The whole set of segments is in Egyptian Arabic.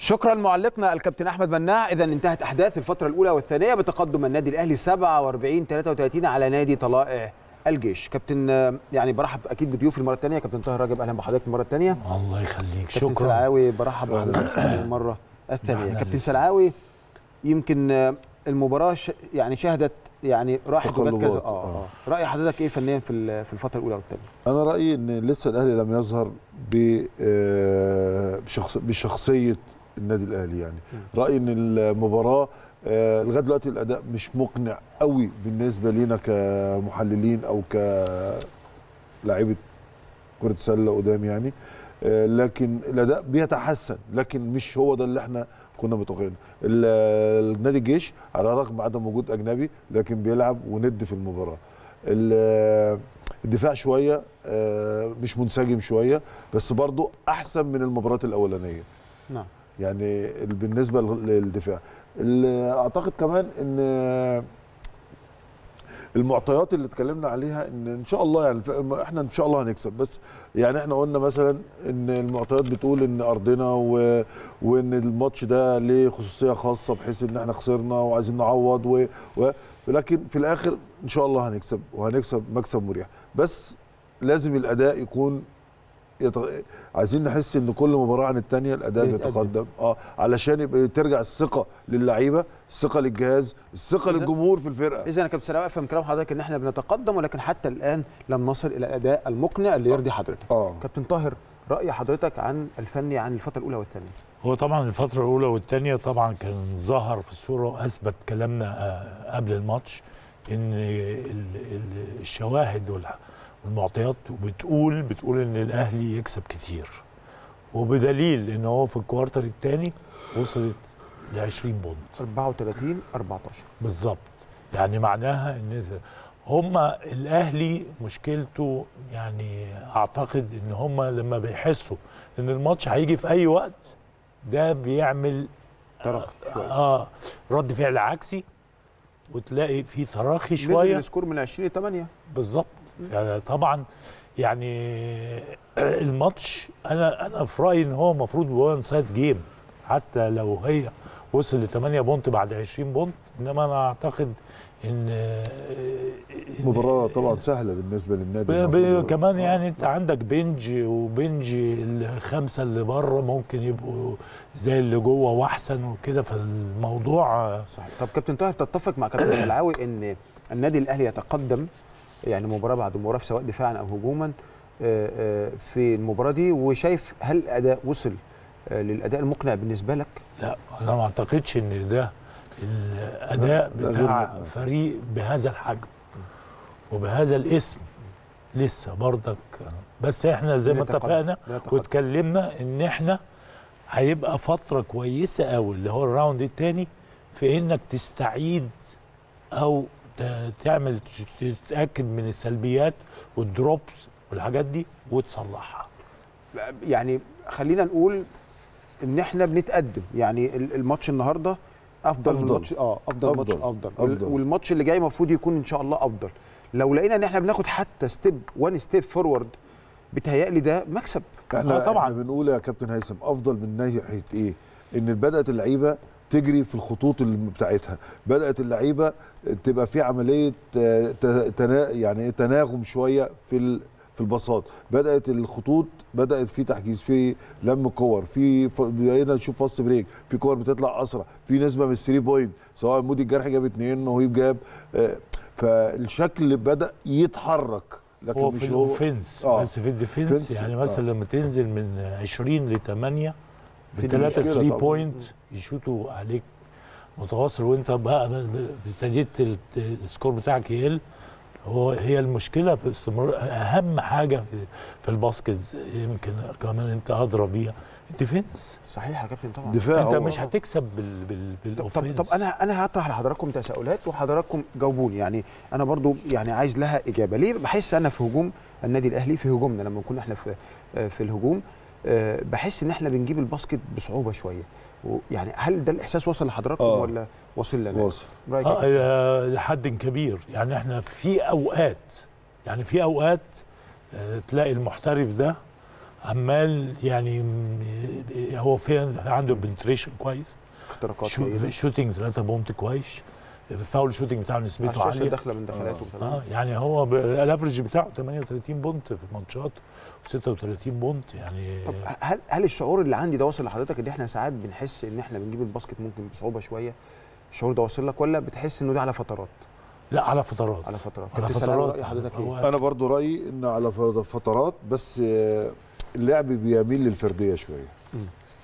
شكرا معلقنا الكابتن احمد مناع اذا انتهت احداث الفتره الاولى والثانيه بتقدم النادي الاهلي 47 33 على نادي طلائع الجيش كابتن آه، يعني برحب اكيد بضيوفي المره الثانيه كابتن طاهر راجب اهلا بحضرتك المره الثانيه الله يخليك كابتن شكرا سلعاوي برحب بحضرتك المره الثانيه نحن كابتن اللي- سلعاوي يمكن آه، المباراه ش... يعني شهدت يعني راحت وجت كذا تقلبات، اه آه. اه راي حضرتك ايه فنيا في ال- في الفتره الاولى والثانيه انا رايي ان لسه الاهلي لم يظهر ب آه، بشخص بشخصيه النادي الاهلي يعني رايي ان المباراه آه، لغايه دلوقتي الاداء مش مقنع قوي بالنسبه لينا كمحللين او كلاعيبه كره سله قدام يعني آه، لكن الاداء بيتحسن لكن مش هو ده اللي احنا كنا متوقعينه ال- النادي الجيش على الرغم عدم وجود اجنبي لكن بيلعب وند في المباراه ال- الدفاع شويه آه، مش منسجم شويه بس برضو احسن من المباراه الاولانيه نعم يعني ال- بالنسبه لل- للدفاع ال- اعتقد كمان ان المعطيات اللي اتكلمنا عليها ان ان شاء الله يعني ف- احنا ان شاء الله هنكسب بس يعني احنا قلنا مثلا ان المعطيات بتقول ان ارضنا و... وان الماتش ده ليه خصوصيه خاصه بحيث ان احنا خسرنا وعايزين نعوض و... و... لكن في الاخر ان شاء الله هنكسب وهنكسب مكسب مريح بس لازم الاداء يكون يت... عايزين نحس ان كل مباراه عن الثانيه الاداء بيتقدم. بيتقدم اه علشان يبقى ترجع الثقه للعيبه الثقه للجهاز الثقه إذا- للجمهور في الفرقه اذا يا كابتن سلعاوي افهم كلام حضرتك ان احنا بنتقدم ولكن حتى الان لم نصل الى الاداء المقنع اللي يرضي حضرتك اه كابتن طاهر راي حضرتك عن الفني عن الفتره الاولى والثانيه هو طبعا الفترة الأولى والثانية طبعا كان ظهر في الصورة وأثبت كلامنا آه، قبل الماتش إن ال- ال- الشواهد والح- والمعطيات بتقول بتقول إن الأهلي يكسب كتير وبدليل إن هو في الكوارتر الثاني وصلت ل 20 بونت 34 14 بالظبط يعني معناها ان هما الاهلي مشكلته يعني اعتقد ان هما لما بيحسوا ان الماتش هيجي في اي وقت ده بيعمل ترخي شويه اه رد فعل عكسي وتلاقي في تراخي نزل شويه السكور من 20 ل 8 بالظبط يعني طبعا يعني الماتش انا انا في رايي ان هو المفروض وان سايد جيم حتى لو هي وصل ل 8 بونت بعد 20 بونت انما انا اعتقد ان إن- مباراه طبعا سهله بالنسبه للنادي ب- ب- المفروض. كمان آه. يعني انت عندك بنج وبنج الخمسه اللي بره ممكن يبقوا زي اللي جوه واحسن وكده فالموضوع صحيح طب كابتن طاهر تتفق مع كابتن سلعاوي ان النادي الاهلي يتقدم يعني مباراه بعد مباراه سواء دفاعا او هجوما آه، آه، في المباراه دي وشايف هل الاداء وصل آه، للاداء المقنع بالنسبه لك لا انا ما اعتقدش ان ده الاداء لا، غير بتاع مقنع. فريق بهذا الحجم وبهذا الاسم لسه برضك بس احنا زي ما بنتقدم- اتفقنا بنتقدم. واتكلمنا ان احنا هيبقى فتره كويسه قوي اللي هو الراوند الثاني في انك تستعيد او ت- تعمل تتاكد من السلبيات والدروبس والحاجات دي وتصلحها يعني خلينا نقول ان احنا بنتقدم يعني ال- الماتش النهارده افضل, من أفضل. الماتش اه افضل, أفضل. ماتش افضل, وال- أفضل. والماتش اللي جاي المفروض يكون ان شاء الله افضل لو لقينا ان احنا بناخد حتى ستيب وان ستيب فورورد بيتهيألي ده مكسب احنا آه، طبعاً. احنا بنقول يا كابتن هيثم افضل من ناحيه ايه؟ ان بدات اللعيبه تجري في الخطوط اللي بتاعتها، بدات اللعيبه تبقى في عمليه آه، ت- تنا يعني إيه تناغم شويه في ال- في البساط، بدات الخطوط بدات في تحجيز في لم كور في ف- بقينا نشوف فاست بريك في كور بتطلع اسرع في نسبه من الثري بوينت سواء مودي الجرح جاب اثنين وهيب جاب آه، فالشكل بدا يتحرك لكن هو مش في هو الاوفنس آه. بس في الديفنس فنس، يعني آه. مثلا لما تنزل من 20 ل 8 في بثلاثه مشكلة 3 طبعاً. بوينت يشوتوا عليك متواصل وانت بقى ب- ب- ابتديت ال- السكور بتاعك يقل هو هي المشكله في استمرار اهم حاجه في, في الباسكت يمكن كمان انت ادرى بيها الديفنس صحيح يا كابتن طبعا دفاع انت هو- مش هتكسب بال بال طب, بالاوفنس طب انا انا هطرح لحضراتكم تساؤلات وحضراتكم جاوبوني يعني انا برضو يعني عايز لها اجابه ليه بحس انا في هجوم النادي الاهلي في هجومنا لما نكون احنا في آه، في الهجوم آه، بحس ان احنا بنجيب الباسكت بصعوبه شويه يعني هل ده الاحساس وصل لحضراتكم آه. ولا وصل لنا واصل رأيك آه إيه؟ آه، لحد كبير يعني احنا في اوقات يعني في اوقات آه، تلاقي المحترف ده عمال يعني م- هو في عنده بنتريشن كويس اختراقات شو جيدة. شوتنج 3 بونت كويس الفاول شوتنج بتاعه على نسبته الشاشة عاليه داخله من دخلاته اه اه يعني هو ب- الافرج بتاعه 38 بونت في ماتشات 36 بونت يعني طب هل هل الشعور اللي عندي ده واصل لحضرتك ان احنا ساعات بنحس ان احنا بنجيب الباسكت ممكن بصعوبه شويه الشعور ده واصل لك ولا بتحس انه ده على فترات لا على فترات على فترات على كابتن سلام، فترات رأي حضرتك هو- ايه انا برضو رايي ان على فر- فترات بس آه، اللعب بيميل للفرديه شويه مم.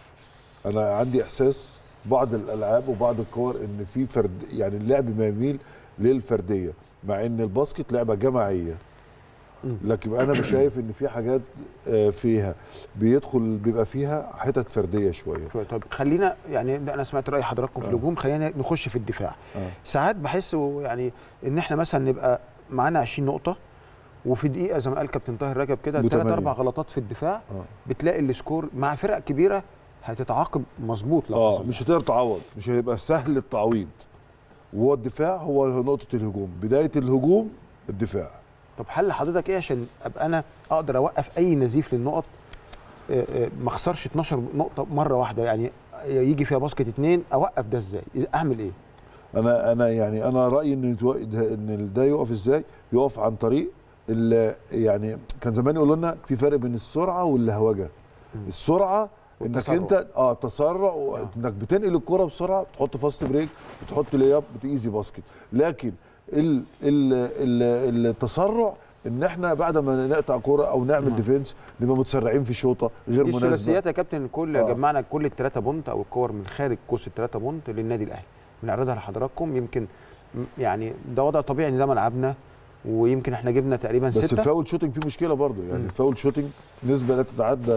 انا عندي احساس بعض الالعاب وبعض الكور ان في فرد يعني اللعب بيميل للفرديه مع ان الباسكت لعبه جماعيه مم. لكن انا مش شايف ان في حاجات آه، فيها بيدخل بيبقى فيها حتت فرديه شويه شوية. طب خلينا يعني ده انا سمعت راي حضراتكم في آه. الهجوم خلينا نخش في الدفاع آه. ساعات بحس يعني ان احنا مثلا نبقى معانا 20 نقطه وفي دقيقه زي ما قال كابتن طاهر رجب كده ثلاث بتمانية. اربع غلطات في الدفاع اه بتلاقي السكور مع فرق كبيره هتتعاقب مظبوط لو اه حصل مش هتقدر تعوض مش هيبقى سهل التعويض وهو الدفاع هو نقطه الهجوم بدايه الهجوم الدفاع طب حل حضرتك ايه عشان ابقى انا اقدر اوقف اي نزيف للنقط آه، آه، ما اخسرش 12 نقطه مره واحده يعني يجي فيها باسكت اتنين اوقف ده ازاي اعمل ايه انا انا يعني انا رايي ان يتو- ده- ان ده يقف ازاي يقف عن طريق ال- يعني كان زمان يقولوا لنا في فرق بين السرعه واللهوجه مم. السرعه انك والتسرع. انت اه تسرع وانك بتنقل الكره بسرعه بتحط فاست بريك بتحط لي اب بتيزي باسكت لكن ال ال ال التسرع ان احنا بعد ما نقطع كوره او نعمل نعم. ديفنس نبقى متسرعين في شوطه غير دي مناسبه الثلاثيات يا كابتن الكل آه. جمعنا كل الثلاثه بونت او الكور من خارج قوس الثلاثه بونت للنادي الاهلي بنعرضها لحضراتكم يمكن م- يعني ده وضع طبيعي ان ده ملعبنا ويمكن احنا جبنا تقريبا بس سته الفاول شوتنج فيه مشكله برضه يعني مم. الفاول شوتنج نسبه لا تتعدى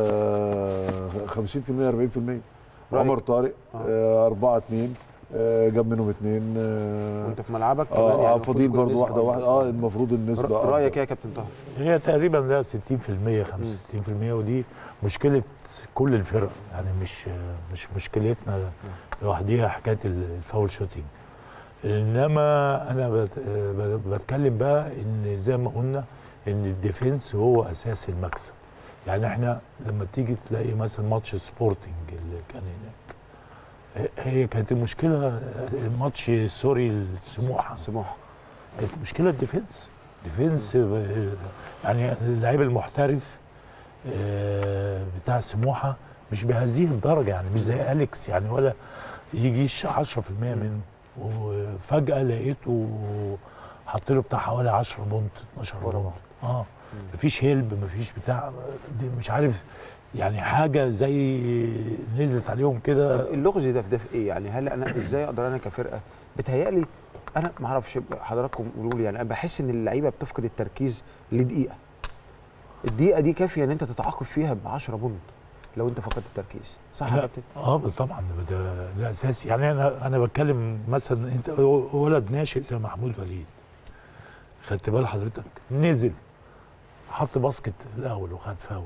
50% 40% رأيك؟ عمر طارق آه. 4 2 جاب منهم اثنين وانت في ملعبك كمان اه يعني آه، المفروض فاضل يكون برضه نسبة واحده واحده أكبر. اه المفروض النسبه ر- أكبر. رايك ايه يا كابتن طه هي تقريبا ده 60% 65% ودي مشكله كل الفرق يعني مش مش مشكلتنا لوحديها حكايه الفاول شوتينج انما انا بت- ب- بتكلم بقى ان زي ما قلنا ان الديفنس هو اساس المكسب يعني احنا لما تيجي تلاقي مثلا ماتش سبورتنج اللي كان هناك ه- هي كانت المشكله ماتش سوري السموحه سموحه كانت مشكله الديفنس ديفنس آه، يعني اللعيب المحترف آه، بتاع سموحه مش بهذه الدرجه يعني مش زي اليكس يعني ولا يجيش 10% منه وفجاه لقيته حط له بتاع حوالي 10 بونت 12 ورا بونت بعض. اه مفيش هيلب مفيش بتاع دي مش عارف يعني حاجه زي نزلت عليهم طب كده اللغز ده في ده في ايه يعني هل انا ازاي اقدر انا كفرقه بتهيألي انا ما اعرفش حضراتكم قولوا لي يعني انا بحس ان اللعيبه بتفقد التركيز لدقيقه الدقيقه دي كافيه ان انت تتعاقب فيها ب 10 بونت لو انت فقدت التركيز صح يا لا كابتن اه طبعا ده ده اساسي يعني انا انا بتكلم مثلا انت ولد ناشئ زي محمود وليد خدت بال حضرتك نزل حط باسكت الاول وخد فاول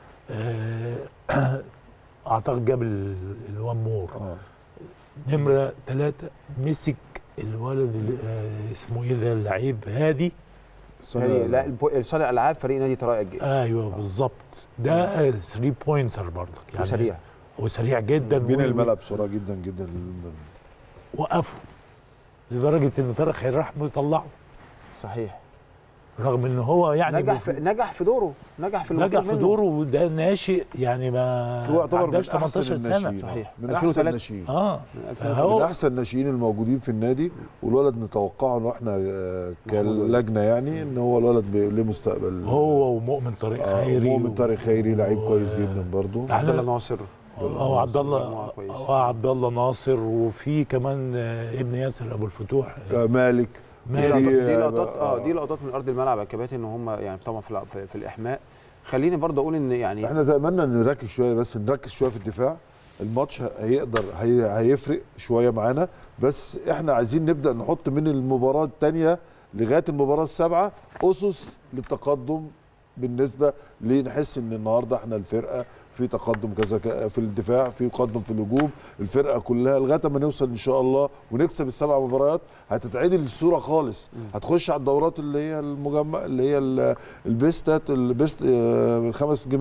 آه، اعتقد جاب ال- الوان مور اه نمره ثلاثه مسك الولد اللي آه، اسمه ايه ده اللعيب هادي يعني لا البو- صانع العاب فريق نادي طرائق الجيش ايوه بالظبط ده 3 بوينتر برضك يعني وسريع وسريع جدا بين و- الملعب بسرعه جدا جدا وقفوا لدرجه ان طارق خير راح مطلعه صحيح رغم ان هو يعني نجح في نجح في دوره نجح في نجح المطلوب في منه. دوره وده ناشئ يعني ما هو يعتبر من تعداش احسن 18 سنه الناشئين صحيح. من احسن 2003. الناشئين اه من من هو احسن الناشئين الموجودين في النادي والولد نتوقعه انه احنا آه، كلجنه يعني ان هو الولد بي- له مستقبل هو ومؤمن طارق آه، خيري مؤمن طارق خيري لعيب و- كويس جدا برضه يعني عبد الله ناصر اه عبد الله مجموعة كويسة. اه عبد الله ناصر وفي كمان آه، ابن ياسر ابو الفتوح آه، مالك دي مالك. لقطات في- دي لقطات اه آه. دي لقطات من ارض الملعب يا كباتن ان هم يعني طبعا في, الع- في, في الاحماء خليني برضه اقول ان يعني احنا اتمنى ان نركز شويه بس نركز شويه في الدفاع الماتش ه- هيقدر هي هيفرق شويه معانا بس احنا عايزين نبدا نحط من المباراه الثانيه لغايه المباراه السابعه اسس للتقدم بالنسبه لنحس ان النهارده احنا الفرقه في تقدم كذا ك- في الدفاع في تقدم في الهجوم الفرقه كلها لغايه ما نوصل ان شاء الله ونكسب السبع مباريات هتتعدل الصوره خالص هتخش على الدورات اللي هي المجمع اللي هي ال- البيستات البيست آه، الخمس جيمات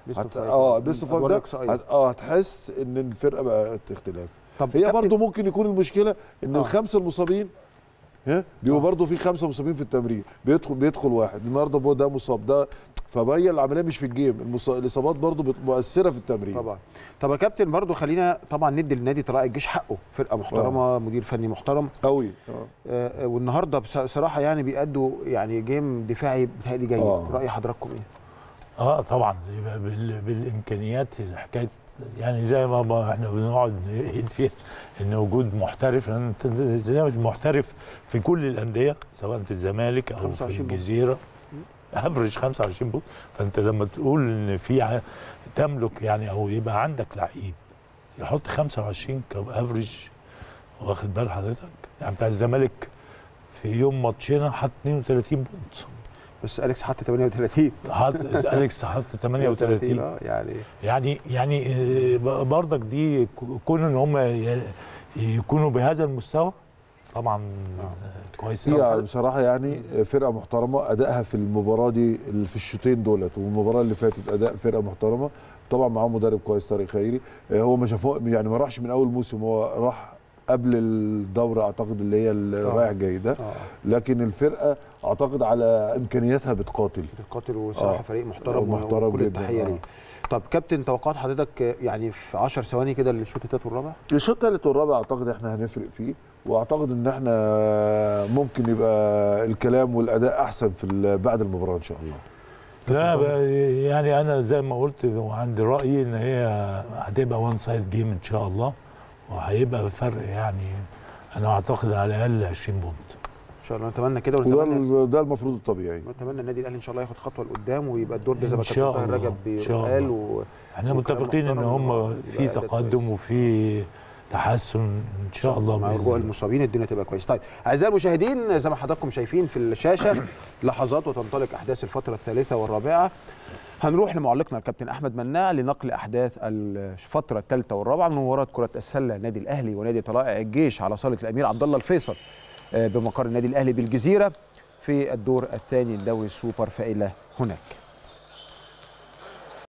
Best of هت... five. اه بيست اوف أدوار ده إقصائية. هت... اه هتحس ان الفرقه بقت اختلاف طب هي كابتن- برضو ممكن يكون المشكله ان آه. الخمسه المصابين ها بيبقوا برضو في خمسه مصابين في التمرين بيدخل بيدخل واحد النهارده بقى ده مصاب ده فهي العمليه مش في الجيم المص... الاصابات برضو بت- مؤثره في التمرين طبعا طب يا كابتن برضو خلينا طبعا ندي لنادي طلائع الجيش حقه فرقه محترمه مدير فني محترم قوي اه آه آه، والنهارده بص- بصراحه يعني بيأدوا يعني جيم دفاعي بيتهيألي جيد آه. راي حضراتكم ايه؟ اه طبعا يبقى بال بالامكانيات حكايه يعني زي ما ما احنا بنقعد نعيد فيها ان وجود محترف انت زي ما المحترف في كل الانديه سواء في الزمالك او في 25 بونت. الجزيره افريج 25 بونت فانت لما تقول ان في ع- تملك يعني او يبقى عندك لعيب يحط 25 كافريج واخد بال حضرتك يعني بتاع الزمالك في يوم ماتشنا حط 32 بونت بس اليكس حط 38 حط اليكس حط 38 اه يعني يعني يعني آه، برضك دي ك- كون ان هم ي- يكونوا بهذا المستوى طبعا آه، كويس هي أوي. بصراحه يعني فرقه محترمه ادائها في المباراه دي اللي في الشوطين دولت والمباراه اللي فاتت اداء فرقه محترمه طبعا معاه مدرب كويس طارق خيري آه، هو ما شافوه يعني ما راحش من اول موسم هو راح قبل الدوره اعتقد اللي هي الرايح جاي ده اه لكن الفرقه اعتقد على امكانياتها بتقاتل القاتل وصراحه آه. فريق محترم محترم وكل جداً، التحيه آه. ليه طب كابتن توقعات حضرتك آه، يعني في 10 ثواني كده للشوط الثالث والرابع الشوط الثالث والرابع اعتقد احنا هنفرق فيه واعتقد ان احنا ممكن يبقى الكلام والاداء احسن في ال- بعد المباراه ان شاء الله لا بقى يعني انا زي ما قلت وعندي رايي ان هي هتبقى وان سايد جيم ان شاء الله وهيبقى فرق يعني انا اعتقد على الاقل 20 بونت ان شاء الله نتمنى كده وده ونتمنى ال- ده المفروض الطبيعي نتمنى النادي الاهلي ان شاء الله ياخد خطوه لقدام ويبقى الدور ده زي ما إن شاء كابتن طاهر الله، رجب إن شاء قال الله. و... احنا وكلام متفقين ان محترم هم ويبقى في أداء تقدم كويس. وفي تحسن ان شاء الله مع بإذن رجوع الله. المصابين الدنيا تبقى كويس طيب اعزائي المشاهدين زي ما حضراتكم شايفين في الشاشه لحظات وتنطلق احداث الفتره الثالثه والرابعه هنروح لمعلقنا الكابتن احمد مناع لنقل احداث الفتره الثالثه والرابعه من مباراه كره السله نادي الاهلي ونادي طلائع الجيش على صاله الامير عبد الله الفيصل آه، بمقر النادي الاهلي بالجزيره في الدور الثاني لدوري السوبر فإلى هناك